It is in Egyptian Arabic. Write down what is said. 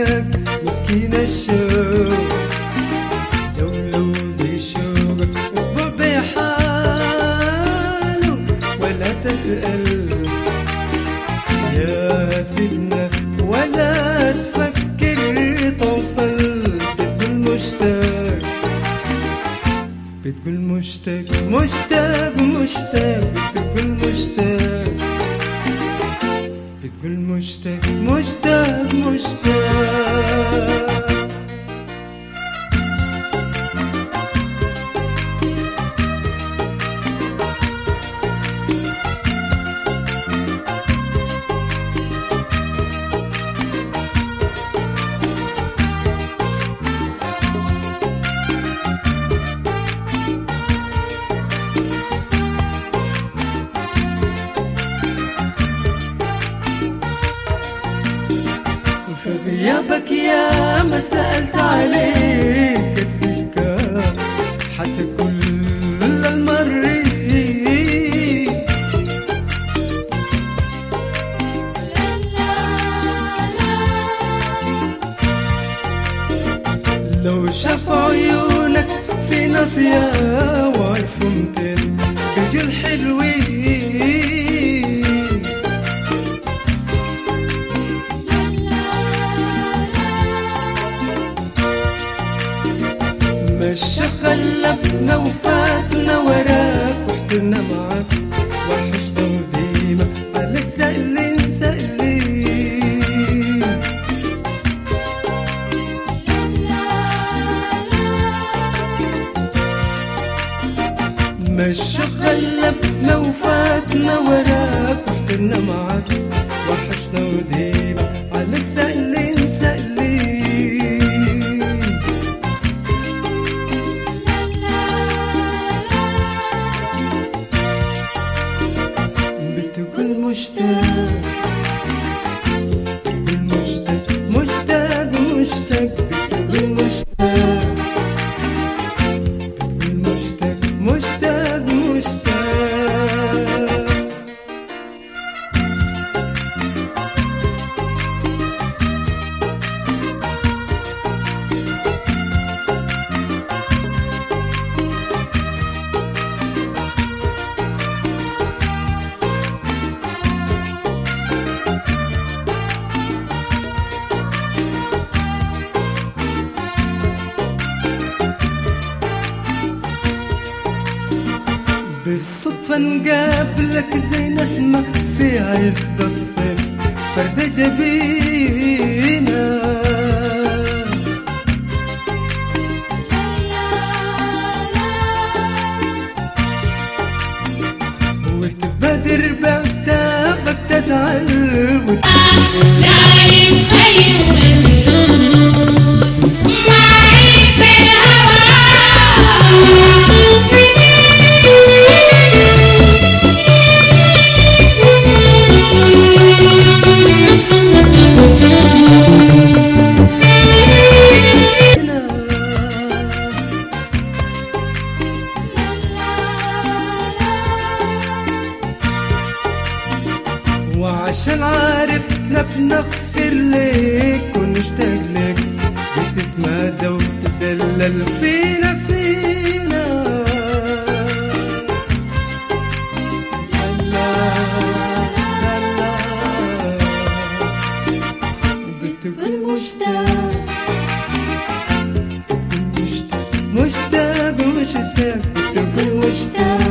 مشتاق مسكين الشوق لو لو زي شوق اسبوع بحاله ولا تسأل يا سيدنا ولا تفكر توصل بتقول مشتاق بتقول مشتاق مشتاق مشتاق بتقول مشتاق بتقول مشتاق مشتاق مشتاق وفي غيابك يا ما سألت عليك السكة حتى كل المريض لو شاف عيونك في ناصية وعرفوا متين بيجوا الحلوين مش خلفنا وفاتنا وراك واحترنا معاك وحشنا وديما عليك سألين سألين مش خلفنا وفاتنا وراك واحترنا معاك وحشنا وديما عليك سألين سألين بتقول مشتاق بتقول مشتاق مشتاق مشتاق بتقول مشتاق بتقول مشتاق مشتاق مشتاق بالصدفة نقابلك زي نسمة في عز الصيف فردة جبينة وتبادر بعتابك تزعل وت... نايم قايم مسلوب معي في وعشان عارفنا بنغفر لك ونشتاق لك بتتمادى وتدلل فينا فينا هلا هلا بتقول مشتاق بتقول مشتاق مشتاق مشتاق بتقول مشتاق